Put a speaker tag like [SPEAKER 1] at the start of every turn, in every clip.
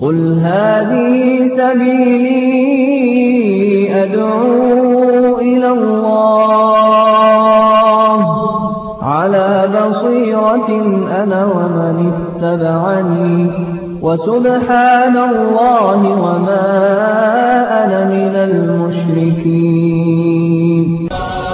[SPEAKER 1] قل هذه سبيلي أدعو إلى الله على بصيرة أنا ومن اتبعني وسبحان الله وما أنا من المشركين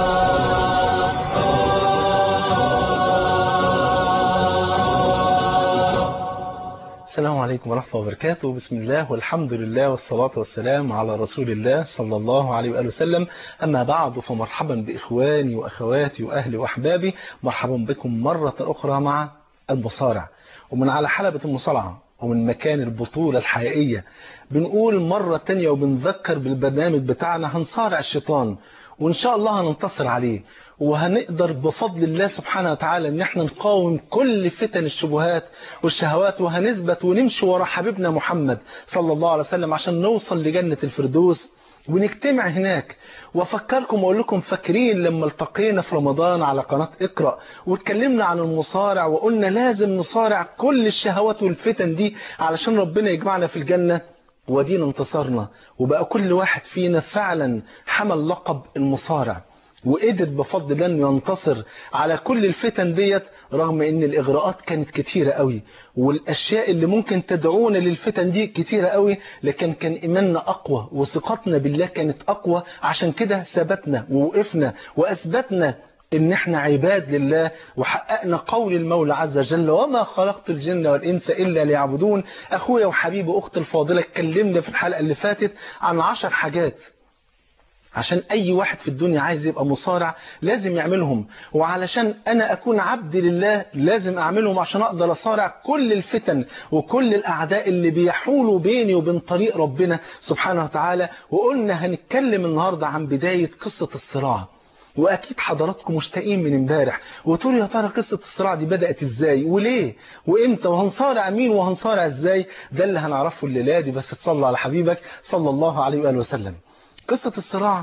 [SPEAKER 2] السلام عليكم ورحمة الله وبركاته بسم الله والحمد لله والصلاة والسلام على رسول الله صلى الله عليه وآله وسلم أما بعد فمرحبا بإخواني وأخواتي وأهلي وأحبابي مرحبا بكم مرة أخرى مع المصارع ومن على حلبة المصارعة ومن مكان البطولة الحقيقية بنقول مرة تانية وبنذكر بالبرنامج بتاعنا هنصارع الشيطان وإن شاء الله هننتصر عليه وهنقدر بفضل الله سبحانه وتعالى ان احنا نقاوم كل فتن الشبهات والشهوات وهنثبت ونمشي ورا حبيبنا محمد صلى الله عليه وسلم عشان نوصل لجنة الفردوس ونجتمع هناك وافكركم واقول لكم فاكرين لما التقينا في رمضان على قناة اقرأ واتكلمنا عن المصارع وقلنا لازم نصارع كل الشهوات والفتن دي علشان ربنا يجمعنا في الجنة ودينا انتصرنا وبقى كل واحد فينا فعلا حمل لقب المصارع وقدر بفضل الله انه ينتصر على كل الفتن ديت رغم ان الاغراءات كانت كتيرة قوي والاشياء اللي ممكن تدعونا للفتن دي كتيرة قوي لكن كان ايماننا اقوى وثقتنا بالله كانت اقوى عشان كده ثبتنا ووقفنا واثبتنا ان احنا عباد لله وحققنا قول المولى عز وجل وما خلقت الجن والانس الا ليعبدون اخويا وحبيبي اختي الفاضله اتكلمنا في الحلقه اللي فاتت عن عشر حاجات عشان اي واحد في الدنيا عايز يبقى مصارع لازم يعملهم وعلشان انا اكون عبد لله لازم اعملهم عشان اقدر اصارع كل الفتن وكل الاعداء اللي بيحولوا بيني وبين طريق ربنا سبحانه وتعالى وقلنا هنتكلم النهاردة عن بداية قصة الصراع واكيد حضراتكم مشتاقين من امبارح وتقولوا يا ترى قصه الصراع دي بدات ازاي وليه وامتى وهنصارع مين وهنصارع ازاي ده اللي هنعرفه الليله دي بس تصلى على حبيبك صلى الله عليه واله وسلم قصه الصراع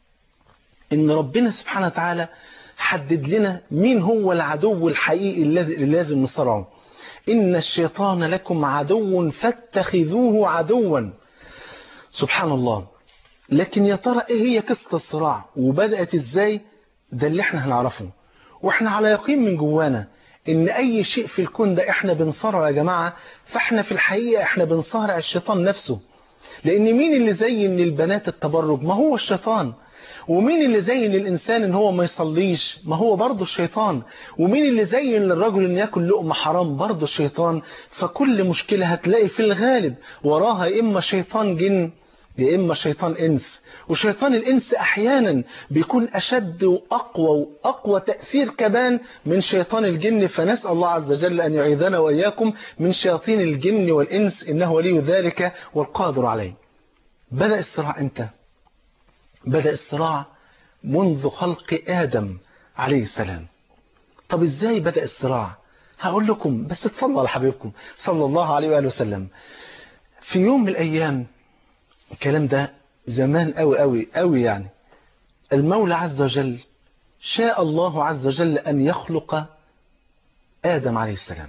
[SPEAKER 2] ان ربنا سبحانه وتعالى حدد لنا مين هو العدو الحقيقي الذي لازم نصارعه ان الشيطان لكم عدو فاتخذوه عدوا سبحان الله لكن يا ترى ايه هي قصة الصراع وبدأت ازاي ده اللي احنا هنعرفه واحنا على يقين من جوانا ان اي شيء في الكون ده احنا بنصارعه يا جماعة فاحنا في الحقيقة احنا بنصارع الشيطان نفسه لان مين اللي زين البنات التبرج ما هو الشيطان ومين اللي زين الإنسان إن هو ما يصليش ما هو برضه الشيطان ومين اللي زين للرجل إن يأكل لقمة حرام برضه الشيطان فكل مشكلة هتلاقي في الغالب وراها إما شيطان جن يا إما شيطان إنس وشيطان الإنس أحيانا بيكون أشد وأقوى وأقوى تأثير كمان من شيطان الجن فنسأل الله عز وجل أن يعيذنا وإياكم من شياطين الجن والإنس إنه ولي ذلك والقادر عليه بدأ الصراع أنت بدأ الصراع منذ خلق آدم عليه السلام طب إزاي بدأ الصراع هقول لكم بس تصلوا على حبيبكم صلى الله عليه وآله وسلم في يوم من الأيام الكلام ده زمان قوي قوي قوي يعني المولى عز وجل شاء الله عز وجل أن يخلق آدم عليه السلام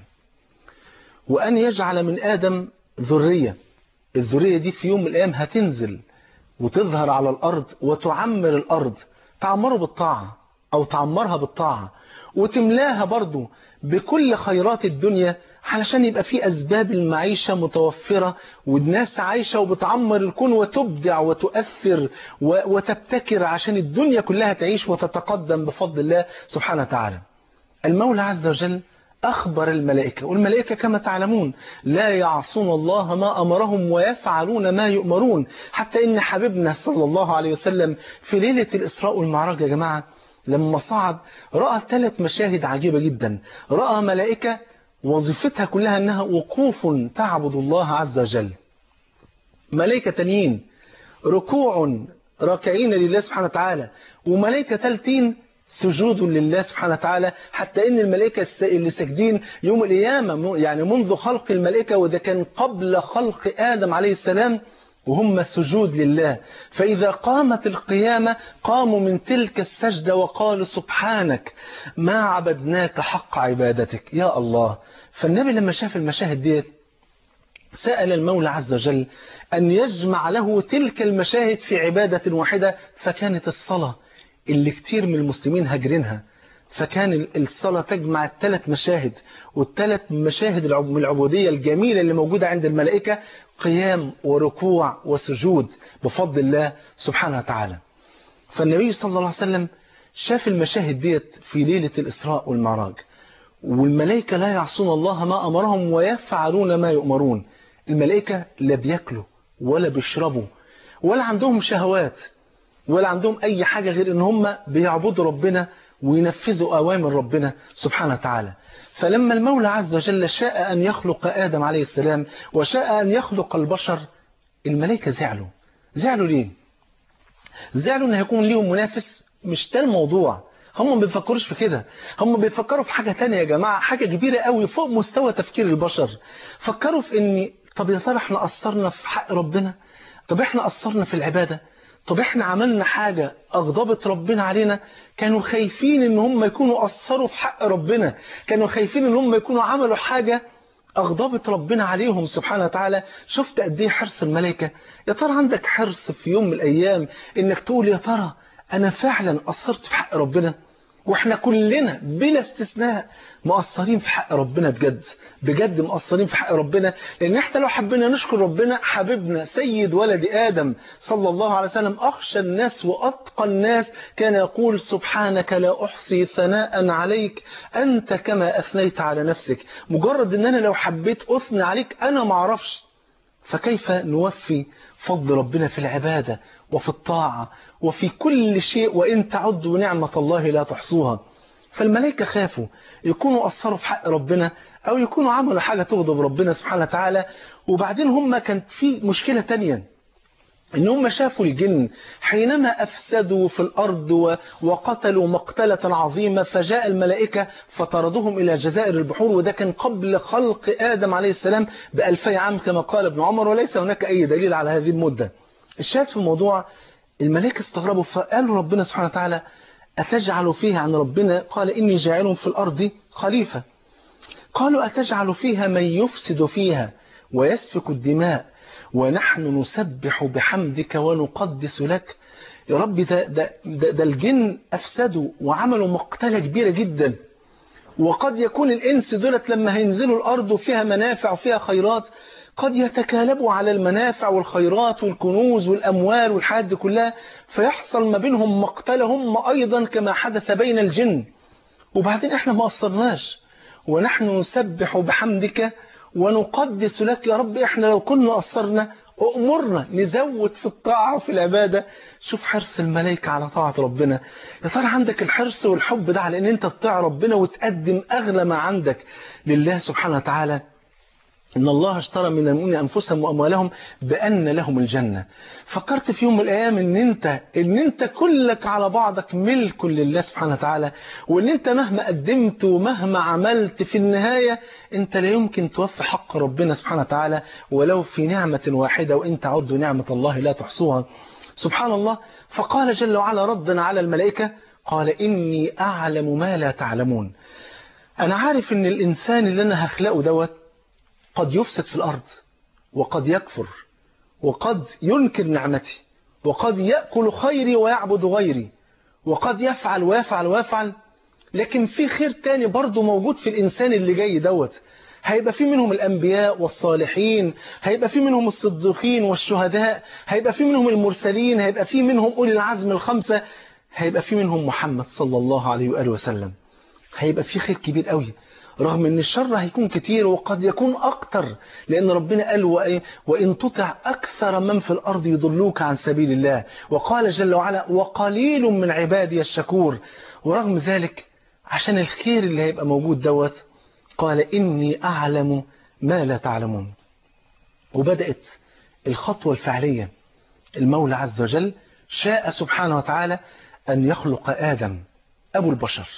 [SPEAKER 2] وأن يجعل من آدم ذرية الذرية دي في يوم من الأيام هتنزل وتظهر على الأرض وتعمر الأرض تعمره بالطاعة أو تعمرها بالطاعة وتملاها برضو بكل خيرات الدنيا علشان يبقى في أسباب المعيشة متوفرة والناس عايشة وبتعمر الكون وتبدع وتؤثر وتبتكر عشان الدنيا كلها تعيش وتتقدم بفضل الله سبحانه وتعالى المولى عز وجل أخبر الملائكة والملائكة كما تعلمون لا يعصون الله ما أمرهم ويفعلون ما يؤمرون حتى إن حبيبنا صلى الله عليه وسلم في ليلة الإسراء والمعراج يا جماعة لما صعد رأى ثلاث مشاهد عجيبة جدا رأى ملائكة وظيفتها كلها أنها وقوف تعبد الله عز وجل ملائكة تانيين ركوع راكعين لله سبحانه وتعالى وملائكة ثالثين سجود لله سبحانه وتعالى حتى ان الملائكة اللي ساجدين يوم القيامة يعني منذ خلق الملائكة وده كان قبل خلق آدم عليه السلام وهم السجود لله فإذا قامت القيامة قاموا من تلك السجدة وقالوا سبحانك ما عبدناك حق عبادتك يا الله فالنبي لما شاف المشاهد ديت سأل المولى عز وجل أن يجمع له تلك المشاهد في عبادة واحدة فكانت الصلاة اللي كتير من المسلمين هاجرينها فكان الصلاة تجمع الثلاث مشاهد والثلاث مشاهد من العبودية الجميلة اللي موجودة عند الملائكة قيام وركوع وسجود بفضل الله سبحانه وتعالى فالنبي صلى الله عليه وسلم شاف المشاهد ديت في ليلة الإسراء والمعراج والملائكة لا يعصون الله ما أمرهم ويفعلون ما يؤمرون الملائكة لا بياكلوا ولا بيشربوا ولا عندهم شهوات ولا عندهم أي حاجة غير إن هم بيعبدوا ربنا وينفذوا أوامر ربنا سبحانه وتعالى فلما المولى عز وجل شاء أن يخلق آدم عليه السلام وشاء أن يخلق البشر الملائكة زعلوا زعلوا ليه زعلوا أن هيكون ليهم منافس مش ده الموضوع هم ما بيفكروش في كده هم بيفكروا في حاجة تانية يا جماعة حاجة كبيرة قوي فوق مستوى تفكير البشر فكروا في ان طب يا ترى احنا قصرنا في حق ربنا طب احنا قصرنا في العبادة طب احنا عملنا حاجة اغضبت ربنا علينا كانوا خايفين ان هم يكونوا قصروا في حق ربنا كانوا خايفين ان هم يكونوا عملوا حاجة أغضبت ربنا عليهم سبحانه وتعالى شفت قد ايه حرص الملائكة يا ترى عندك حرص في يوم من الأيام إنك تقول يا ترى أنا فعلا قصرت في حق ربنا واحنا كلنا بلا استثناء مقصرين في حق ربنا بجد بجد مقصرين في حق ربنا لان احنا لو حبينا نشكر ربنا حبيبنا سيد ولد ادم صلى الله عليه وسلم اخشى الناس واتقى الناس كان يقول سبحانك لا احصي ثناء عليك انت كما اثنيت على نفسك مجرد ان انا لو حبيت اثني عليك انا ما اعرفش فكيف نوفي فضل ربنا في العبادة وفي الطاعة وفي كل شيء وإن تعدوا نعمة الله لا تحصوها فالملائكة خافوا يكونوا قصروا في حق ربنا أو يكونوا عملوا حاجة تغضب ربنا سبحانه وتعالى وبعدين هم كانت في مشكلة تانية ان هم شافوا الجن حينما أفسدوا في الأرض وقتلوا مقتلة عظيمة فجاء الملائكة فطردهم إلى جزائر البحور وده كان قبل خلق آدم عليه السلام بألفي عام كما قال ابن عمر وليس هناك أي دليل على هذه المدة الشاهد في الموضوع الملائكة استغربوا فقالوا ربنا سبحانه وتعالى أتجعل فيها عن ربنا قال إني جاعل في الأرض خليفة قالوا أتجعل فيها من يفسد فيها ويسفك الدماء ونحن نسبح بحمدك ونقدس لك يا رب ده, ده, ده, ده الجن أفسدوا وعملوا مقتلة كبيرة جدا وقد يكون الإنس دولت لما هينزلوا الأرض وفيها منافع وفيها خيرات قد يتكالبوا على المنافع والخيرات والكنوز والأموال والحاجات دي كلها فيحصل ما بينهم مقتلة هم أيضا كما حدث بين الجن وبعدين احنا ما قصرناش ونحن نسبح بحمدك ونقدس لك يا رب احنا لو كنا قصرنا أمرنا نزود في الطاعة وفي العبادة شوف حرص الملائكة على طاعة ربنا يا ترى عندك الحرص والحب ده على ان انت تطيع ربنا وتقدم أغلى ما عندك لله سبحانه وتعالى إن الله اشترى من المؤمنين أنفسهم وأموالهم بأن لهم الجنة فكرت في يوم من الأيام إن أنت إن أنت كلك على بعضك ملك لله سبحانه وتعالى وإن أنت مهما قدمت ومهما عملت في النهاية أنت لا يمكن توفي حق ربنا سبحانه وتعالى ولو في نعمة واحدة وإن تعدوا نعمة الله لا تحصوها سبحان الله فقال جل وعلا ردا على الملائكة قال إني أعلم ما لا تعلمون أنا عارف إن الإنسان اللي أنا هخلقه دوت قد يفسد في الأرض وقد يكفر وقد ينكر نعمتي وقد يأكل خيري ويعبد غيري وقد يفعل ويفعل ويفعل لكن في خير تاني برضه موجود في الإنسان اللي جاي دوت هيبقى في منهم الأنبياء والصالحين هيبقى في منهم الصديقين والشهداء هيبقى في منهم المرسلين هيبقى في منهم أولي العزم الخمسة هيبقى في منهم محمد صلى الله عليه وآله وسلم هيبقى في خير كبير قوي رغم ان الشر هيكون كتير وقد يكون اكتر لان ربنا قال وان تطع اكثر من في الارض يضلوك عن سبيل الله وقال جل وعلا وقليل من عبادي الشكور ورغم ذلك عشان الخير اللي هيبقى موجود دوت قال اني اعلم ما لا تعلمون وبدات الخطوه الفعليه المولى عز وجل شاء سبحانه وتعالى ان يخلق ادم ابو البشر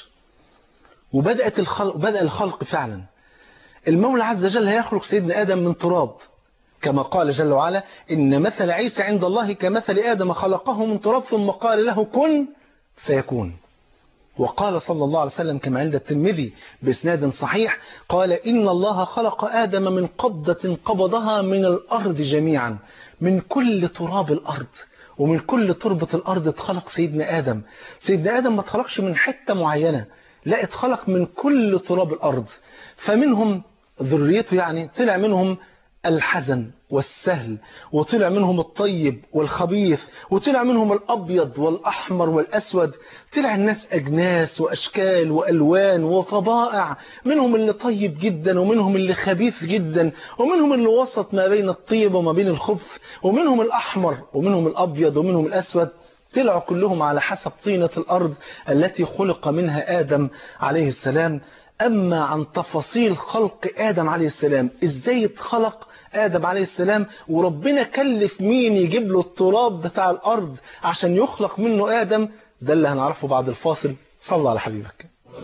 [SPEAKER 2] وبدأت الخلق بدأ الخلق فعلا المولى عز وجل هيخلق سيدنا آدم من تراب كما قال جل وعلا إن مثل عيسى عند الله كمثل آدم خلقه من تراب ثم قال له كن فيكون وقال صلى الله عليه وسلم كما عند الترمذي بإسناد صحيح قال إن الله خلق آدم من قبضة قبضها من الأرض جميعا من كل تراب الأرض ومن كل تربة الأرض اتخلق سيدنا آدم سيدنا آدم ما اتخلقش من حتة معينة لا اتخلق من كل تراب الأرض فمنهم ذريته يعني طلع منهم الحزن والسهل وطلع منهم الطيب والخبيث وطلع منهم الأبيض والأحمر والأسود طلع الناس أجناس وأشكال وألوان وطبائع منهم اللي طيب جدا ومنهم اللي خبيث جدا ومنهم اللي وسط ما بين الطيب وما بين الخبث ومنهم الأحمر ومنهم الأبيض ومنهم الأسود طلعوا كلهم على حسب طينة الأرض التي خلق منها آدم عليه السلام أما عن تفاصيل خلق آدم عليه السلام إزاي اتخلق آدم عليه السلام وربنا كلف مين يجيب له التراب بتاع الأرض عشان يخلق منه آدم ده اللي هنعرفه بعد الفاصل صلى على حبيبك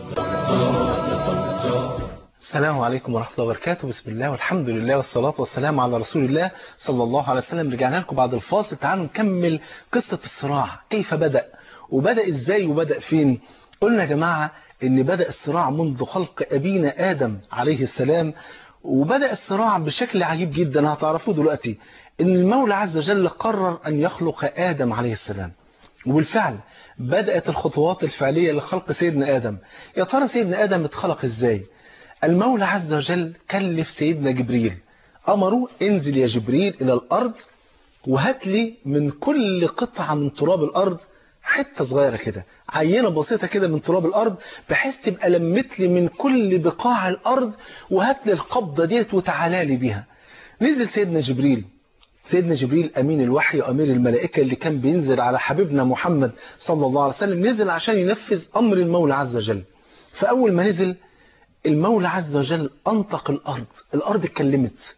[SPEAKER 2] السلام عليكم ورحمة الله وبركاته بسم الله والحمد لله والصلاة والسلام على رسول الله صلى الله عليه وسلم رجعنا لكم بعد الفاصل تعالوا نكمل قصة الصراع كيف بدأ وبدأ ازاي وبدأ فين قلنا يا جماعة ان بدأ الصراع منذ خلق أبينا آدم عليه السلام وبدأ الصراع بشكل عجيب جدا هتعرفوه دلوقتي ان المولى عز وجل قرر أن يخلق آدم عليه السلام وبالفعل بدأت الخطوات الفعلية لخلق سيدنا آدم يا ترى سيدنا آدم اتخلق ازاي المولى عز وجل كلف سيدنا جبريل أمره انزل يا جبريل إلى الأرض وهات لي من كل قطعة من تراب الأرض حتة صغيرة كده عينة بسيطة كده من تراب الأرض بحيث تبقى لمت لي من كل بقاع الأرض وهات لي القبضة ديت وتعالى لي بيها نزل سيدنا جبريل سيدنا جبريل أمين الوحي وأمير الملائكة اللي كان بينزل على حبيبنا محمد صلى الله عليه وسلم نزل عشان ينفذ أمر المولى عز وجل فأول ما نزل المولى عز وجل أنطق الأرض الأرض اتكلمت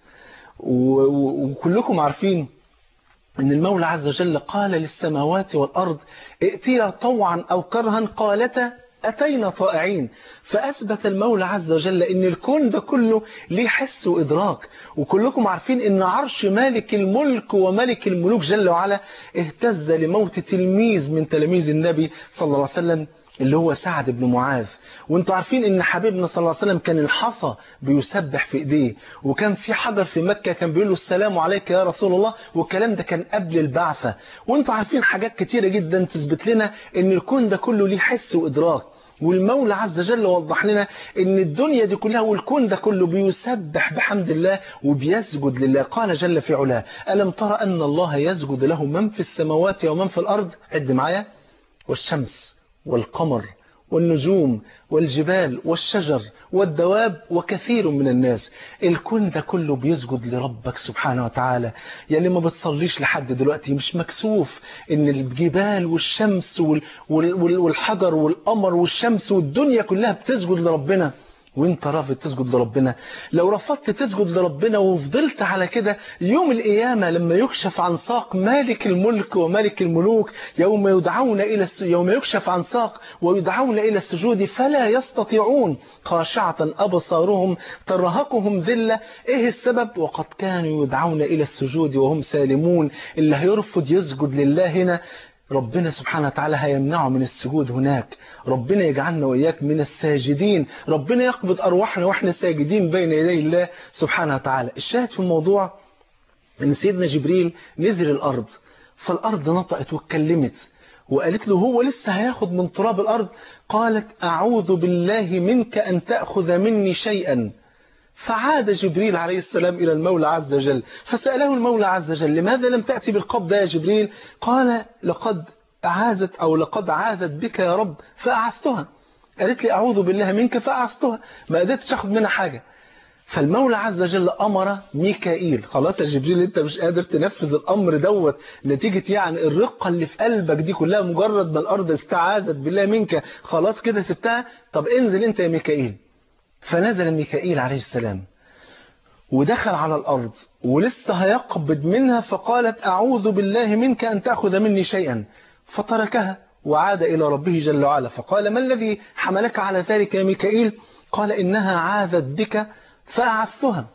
[SPEAKER 2] وكلكم عارفين ان المولى عز وجل قال للسماوات والأرض ائتيا طوعا أو كرها قالتا أتينا طائعين فأثبت المولى عز وجل ان الكون ده كله ليه حس وإدراك وكلكم عارفين ان عرش مالك الملك وملك الملوك جل وعلا اهتز لموت تلميذ من تلاميذ النبي صلى الله عليه وسلم اللي هو سعد بن معاذ وانتوا عارفين ان حبيبنا صلى الله عليه وسلم كان الحصى بيسبح في ايديه وكان في حجر في مكة كان بيقول له السلام عليك يا رسول الله والكلام ده كان قبل البعثة وانتوا عارفين حاجات كتيرة جدا تثبت لنا ان الكون ده كله ليه حس وادراك والمولى عز وجل وضح لنا ان الدنيا دي كلها والكون ده كله بيسبح بحمد الله وبيسجد لله قال جل في علاه ألم ترى أن الله يسجد له من في السماوات ومن في الأرض عد معايا والشمس والقمر والنجوم والجبال والشجر والدواب وكثير من الناس الكون ده كله بيسجد لربك سبحانه وتعالى يعني ما بتصليش لحد دلوقتي مش مكسوف ان الجبال والشمس والحجر والقمر والشمس والدنيا كلها بتسجد لربنا وانت رافض تسجد لربنا لو رفضت تسجد لربنا وفضلت على كده يوم القيامة لما يكشف عن ساق مالك الملك وملك الملوك يوم يدعون إلى الس... يوم يكشف عن ساق ويدعون إلى السجود فلا يستطيعون خاشعة أبصارهم ترهقهم ذلة إيه السبب وقد كانوا يدعون إلى السجود وهم سالمون اللي هيرفض يسجد لله هنا ربنا سبحانه وتعالى هيمنعه من السجود هناك ربنا يجعلنا وإياك من الساجدين ربنا يقبض أرواحنا وإحنا ساجدين بين يدي الله سبحانه وتعالى الشاهد في الموضوع أن سيدنا جبريل نزل الأرض فالأرض نطقت واتكلمت وقالت له هو لسه هياخد من تراب الأرض قالت أعوذ بالله منك أن تأخذ مني شيئا فعاد جبريل عليه السلام إلى المولى عز وجل فسأله المولى عز وجل لماذا لم تأتي بالقبضة يا جبريل قال لقد عازت أو لقد عاذت بك يا رب فأعستها قالت لي أعوذ بالله منك فأعستها ما قدرتش أخذ منها حاجة فالمولى عز وجل أمر ميكائيل خلاص يا جبريل أنت مش قادر تنفذ الأمر دوت نتيجة يعني الرقة اللي في قلبك دي كلها مجرد ما الأرض استعاذت بالله منك خلاص كده سبتها طب انزل أنت يا ميكائيل فنزل ميكائيل عليه السلام ودخل على الأرض ولسه هيقبض منها فقالت أعوذ بالله منك أن تأخذ مني شيئا فتركها وعاد إلى ربه جل وعلا فقال ما الذي حملك على ذلك يا ميكائيل قال إنها عاذت بك فأعثها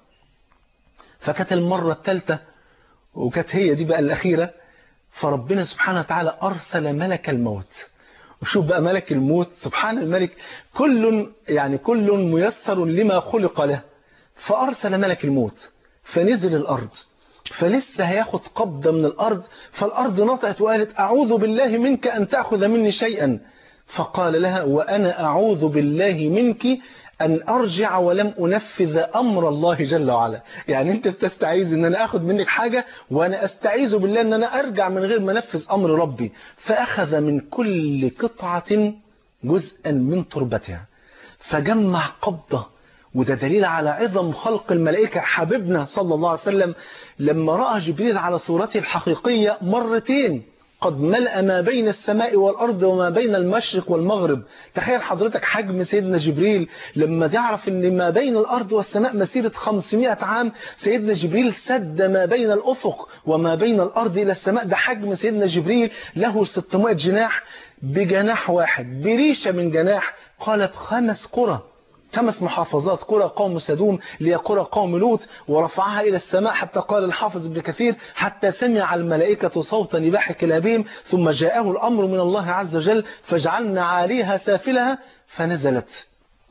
[SPEAKER 2] فكانت المرة الثالثة وكانت هي دي بقى الأخيرة فربنا سبحانه وتعالى أرسل ملك الموت وشوف بقى ملك الموت سبحان الملك كل يعني كل ميسر لما خلق له فأرسل ملك الموت فنزل الأرض فلسه هياخد قبضة من الأرض فالأرض نطقت وقالت أعوذ بالله منك أن تأخذ مني شيئا فقال لها وأنا أعوذ بالله منك أن أرجع ولم أنفذ أمر الله جل وعلا يعني أنت بتستعيذ أن أنا أخذ منك حاجة وأنا أستعيذ بالله أن أنا أرجع من غير ما أنفذ أمر ربي فأخذ من كل قطعة جزءا من تربتها فجمع قبضة وده دليل على عظم خلق الملائكة حبيبنا صلى الله عليه وسلم لما رأى جبريل على صورته الحقيقية مرتين قد ملأ ما بين السماء والأرض وما بين المشرق والمغرب تخيل حضرتك حجم سيدنا جبريل لما تعرف ان ما بين الأرض والسماء مسيرة 500 عام سيدنا جبريل سد ما بين الأفق وما بين الأرض إلى السماء ده حجم سيدنا جبريل له 600 جناح بجناح واحد بريشة من جناح قالت خمس قرى خمس محافظات قرى قوم سدوم لهي قرى قوم لوط ورفعها إلى السماء حتى قال الحافظ ابن كثير حتى سمع الملائكة صوت نباح كلابهم ثم جاءه الأمر من الله عز وجل فجعلنا عاليها سافلها فنزلت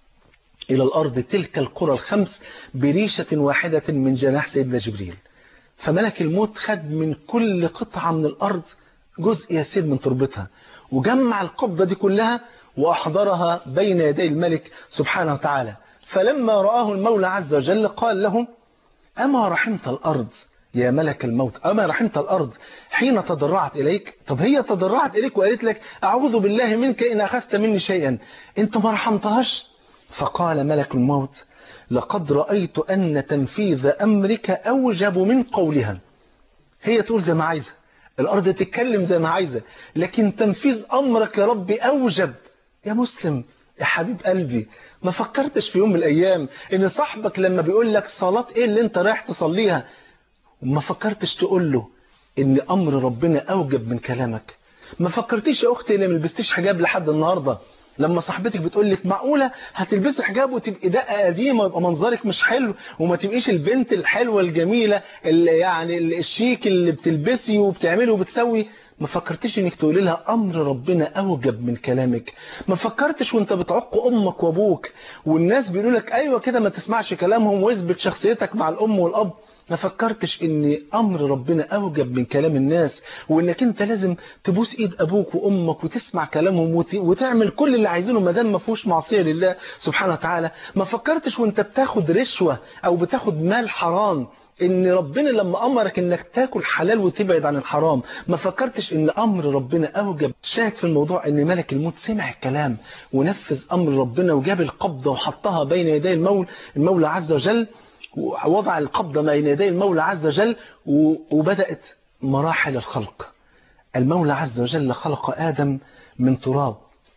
[SPEAKER 2] إلى الأرض تلك القرى الخمس بريشة واحدة من جناح سيدنا جبريل فملك الموت خد من كل قطعة من الأرض جزء يسير من تربتها وجمع القبضة دي كلها وأحضرها بين يدي الملك سبحانه وتعالى فلما رآه المولى عز وجل قال له أما رحمت الأرض يا ملك الموت أما رحمت الأرض حين تضرعت إليك طب هي تضرعت إليك وقالت لك أعوذ بالله منك إن أخذت مني شيئا أنت ما رحمتهاش فقال ملك الموت لقد رأيت أن تنفيذ أمرك أوجب من قولها هي تقول زي ما عايزة الأرض تتكلم زي ما عايزة لكن تنفيذ أمرك يا ربي أوجب يا مسلم يا حبيب قلبي ما فكرتش في يوم من الأيام إن صاحبك لما بيقول لك صلاة إيه اللي أنت رايح تصليها ما فكرتش تقول له إن أمر ربنا أوجب من كلامك ما فكرتيش يا أختي اللي ما لبستيش حجاب لحد النهاردة لما صاحبتك بتقول لك معقولة هتلبسي حجاب وتبقي دقة قديمة ويبقى منظرك مش حلو وما تبقيش البنت الحلوة الجميلة اللي يعني الشيك اللي بتلبسي وبتعملي وبتسوي ما فكرتش انك تقولي لها امر ربنا اوجب من كلامك ما فكرتش وانت بتعق امك وابوك والناس بيقولوا لك ايوه كده ما تسمعش كلامهم واثبت شخصيتك مع الام والاب ما فكرتش ان امر ربنا اوجب من كلام الناس وانك انت لازم تبوس ايد ابوك وامك وتسمع كلامهم وت... وتعمل كل اللي عايزينه ما دام ما فيهوش معصيه لله سبحانه وتعالى ما فكرتش وانت بتاخد رشوه او بتاخد مال حرام ان ربنا لما امرك انك تاكل حلال وتبعد عن الحرام ما فكرتش ان امر ربنا اوجب شاهد في الموضوع ان ملك الموت سمع الكلام ونفذ امر ربنا وجاب القبضه وحطها بين يدي المولى المولى عز وجل ووضع القبضة بين يدي المولى عز وجل وبدأت مراحل الخلق المولى عز وجل خلق آدم من تراب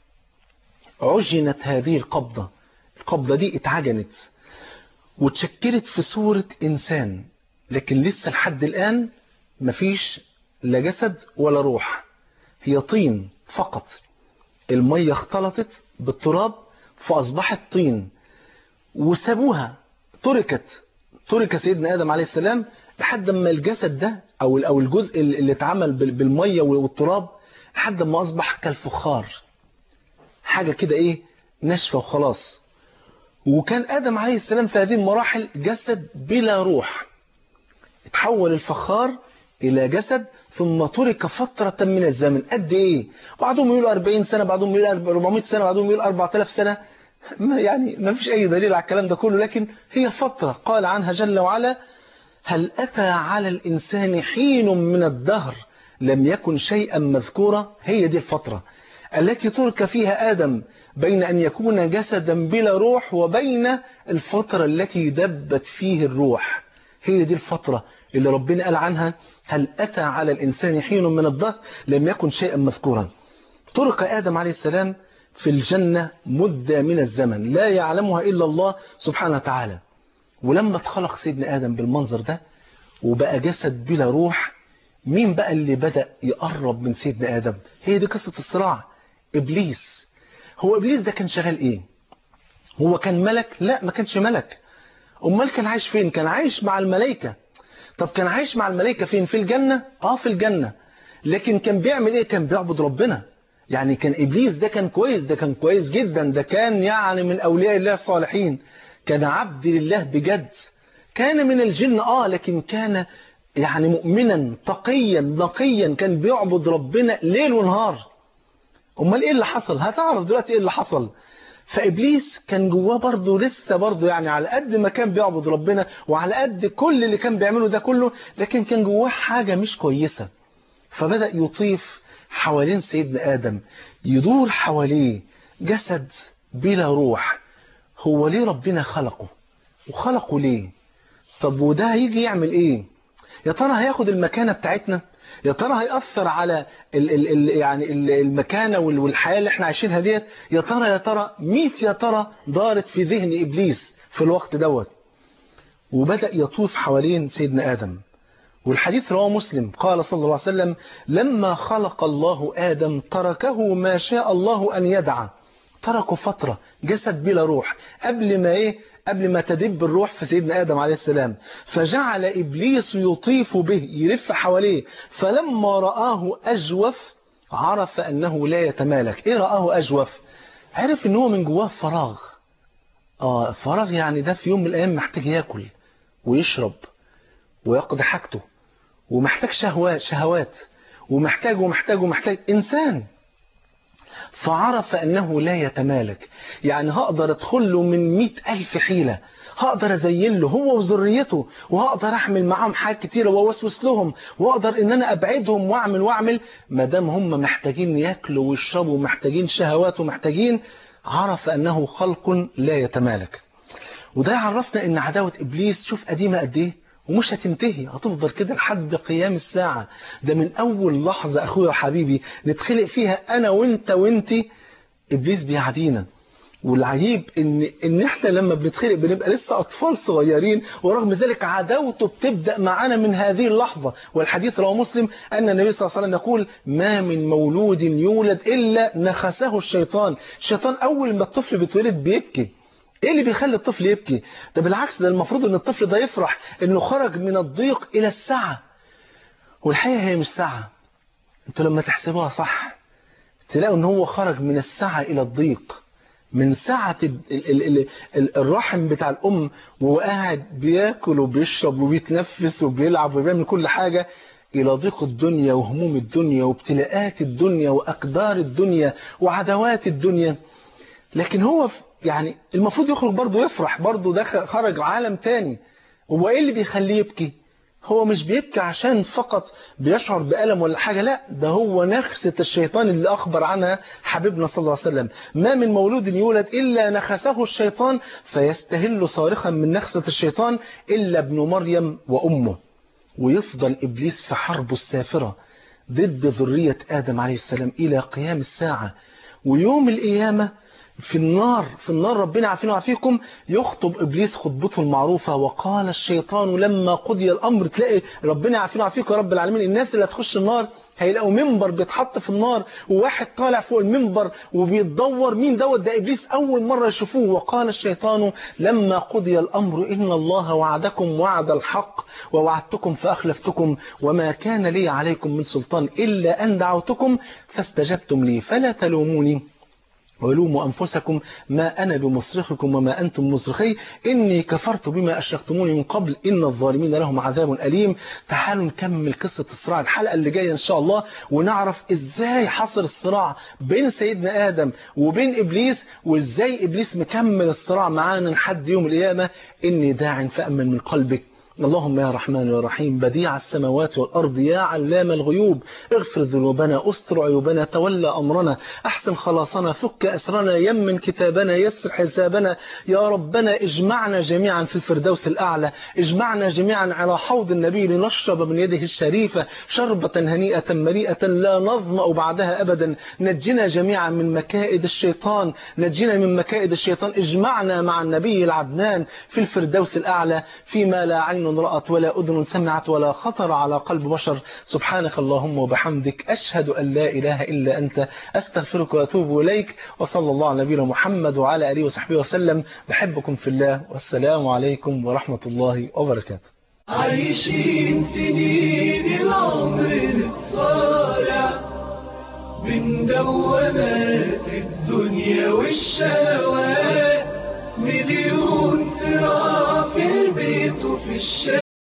[SPEAKER 2] عجنت هذه القبضة القبضة دي اتعجنت وتشكلت في صورة إنسان لكن لسه لحد الآن مفيش لا جسد ولا روح هي طين فقط المية اختلطت بالتراب فأصبحت طين وسابوها تركت ترك سيدنا آدم عليه السلام لحد ما الجسد ده أو أو الجزء اللي اتعمل بالمية والتراب لحد ما أصبح كالفخار حاجة كده إيه ناشفة وخلاص وكان آدم عليه السلام في هذه المراحل جسد بلا روح اتحول الفخار إلى جسد ثم ترك فترة من الزمن قد إيه بعضهم يقول 40 سنة بعضهم يقول 400 سنة بعضهم يقول 4000 سنة ما يعني ما فيش أي دليل على الكلام ده كله لكن هي فترة قال عنها جل وعلا هل أتى على الإنسان حين من الدهر لم يكن شيئا مذكورا هي دي الفترة التي ترك فيها آدم بين أن يكون جسدا بلا روح وبين الفترة التي دبت فيه الروح هي دي الفترة اللي ربنا قال عنها هل أتى على الإنسان حين من الدهر لم يكن شيئا مذكورا ترك آدم عليه السلام في الجنة مدة من الزمن لا يعلمها إلا الله سبحانه وتعالى ولما اتخلق سيدنا آدم بالمنظر ده وبقى جسد بلا روح مين بقى اللي بدأ يقرب من سيدنا آدم هي دي قصة الصراع إبليس هو إبليس ده كان شغال إيه هو كان ملك لا ما كانش ملك أمال كان عايش فين كان عايش مع الملائكة طب كان عايش مع الملائكة فين في الجنة آه في الجنة لكن كان بيعمل إيه كان بيعبد ربنا يعني كان إبليس ده كان كويس ده كان كويس جدا ده كان يعني من أولياء الله الصالحين كان عبد لله بجد كان من الجن آه لكن كان يعني مؤمنا تقيا نقيا كان بيعبد ربنا ليل ونهار امال ايه اللي حصل هتعرف دلوقتي ايه اللي حصل فابليس كان جواه برضه لسه برضه يعني على قد ما كان بيعبد ربنا وعلى قد كل اللي كان بيعمله ده كله لكن كان جواه حاجه مش كويسه فبدا يطيف حوالين سيدنا ادم يدور حواليه جسد بلا روح هو ليه ربنا خلقه وخلقه ليه طب وده هيجي يعمل ايه يا ترى هياخد المكانه بتاعتنا يا ترى هيأثر على ال ال ال يعني ال المكانة والحياة اللي احنا عايشينها ديت يا ترى يا ترى 100 يا ترى دارت في ذهن إبليس في الوقت دوت وبدأ يطوف حوالين سيدنا آدم والحديث رواه مسلم قال صلى الله عليه وسلم لما خلق الله آدم تركه ما شاء الله أن يدعى تركه فترة جسد بلا روح قبل ما ايه قبل ما تدب الروح في سيدنا آدم عليه السلام فجعل إبليس يطيف به يلف حواليه فلما رآه أجوف عرف أنه لا يتمالك إيه رآه أجوف عرف أنه من جواه فراغ آه فراغ يعني ده في يوم من الأيام محتاج يأكل ويشرب ويقضي حاجته ومحتاج شهوات شهوات ومحتاج ومحتاج ومحتاج إنسان فعرف أنه لا يتمالك يعني هقدر أدخل له من مئة ألف حيلة هقدر أزين له هو وذريته وهقدر أحمل معاهم حاجات كتيرة وأوسوس لهم وأقدر إن أنا أبعدهم وأعمل وأعمل ما دام هم محتاجين ياكلوا ويشربوا محتاجين شهوات ومحتاجين عرف أنه خلق لا يتمالك وده يعرفنا إن عداوة إبليس شوف قديمة قد إيه ومش هتنتهي هتفضل كده لحد قيام الساعة ده من أول لحظة أخويا وحبيبي نتخلق فيها أنا وإنت وإنتي إبليس بيعدينا والعجيب إن, إن إحنا لما بنتخلق بنبقى لسه أطفال صغيرين ورغم ذلك عداوته بتبدأ معانا من هذه اللحظة والحديث رواه مسلم أن النبي صلى الله عليه وسلم يقول ما من مولود يولد إلا نخسه الشيطان الشيطان أول ما الطفل بيتولد بيبكي ايه اللي بيخلي الطفل يبكي ده بالعكس ده المفروض ان الطفل ده يفرح انه خرج من الضيق الى السعة والحقيقة هي مش سعة انتوا لما تحسبوها صح تلاقوا ان هو خرج من السعة الى الضيق من سعة ال ال ال ال الرحم بتاع الام وهو قاعد بياكل وبيشرب وبيتنفس وبيلعب وبيعمل كل حاجة إلى ضيق الدنيا وهموم الدنيا وابتلاءات الدنيا وأقدار الدنيا وعدوات الدنيا لكن هو يعني المفروض يخرج برضه يفرح برضه ده خرج عالم تاني هو ايه اللي بيخليه يبكي هو مش بيبكي عشان فقط بيشعر بألم ولا حاجة لا ده هو نخسة الشيطان اللي أخبر عنها حبيبنا صلى الله عليه وسلم ما من مولود يولد إلا نخسه الشيطان فيستهل صارخا من نخسة الشيطان إلا ابن مريم وأمه ويفضل إبليس في حربه السافرة ضد ذرية آدم عليه السلام إلى قيام الساعة ويوم القيامة في النار في النار ربنا عافينا وعافيكم يخطب إبليس خطبته المعروفة وقال الشيطان لما قضي الأمر تلاقي ربنا عافينا وعافيكم يا رب العالمين الناس اللي هتخش النار هيلاقوا منبر بيتحط في النار وواحد طالع فوق المنبر وبيتدور مين دوت ده إبليس أول مرة يشوفوه وقال الشيطان لما قضي الأمر إن الله وعدكم وعد الحق ووعدتكم فأخلفتكم وما كان لي عليكم من سلطان إلا أن دعوتكم فاستجبتم لي فلا تلوموني ولوموا أنفسكم ما أنا بمصرخكم وما أنتم مصرخي إني كفرت بما أشركتموني من قبل إن الظالمين لهم عذاب أليم تعالوا نكمل قصة الصراع الحلقة اللي جاية إن شاء الله ونعرف إزاي حصل الصراع بين سيدنا آدم وبين إبليس وإزاي إبليس مكمل الصراع معانا لحد يوم القيامة إني داع فأمن من قلبك اللهم يا رحمن يا رحيم بديع السماوات والأرض يا علام الغيوب اغفر ذنوبنا استر عيوبنا تولى أمرنا أحسن خلاصنا فك أسرنا يمن كتابنا يسر حسابنا يا ربنا اجمعنا جميعا في الفردوس الأعلى اجمعنا جميعا على حوض النبي لنشرب من يده الشريفة شربة هنيئة مريئة لا نظمأ بعدها أبدا نجنا جميعا من مكائد الشيطان نجنا من مكائد الشيطان اجمعنا مع النبي العدنان في الفردوس الأعلى فيما لا عين عين رأت ولا أذن سمعت ولا خطر على قلب بشر سبحانك اللهم وبحمدك أشهد أن لا إله إلا أنت أستغفرك وأتوب إليك وصلى الله على نبينا محمد وعلى آله وصحبه وسلم بحبكم في الله والسلام عليكم ورحمة الله وبركاته
[SPEAKER 3] عايشين سنين العمر نتصارع من دوامات الدنيا والشهوات مليون صراع في البيت وفي الشارع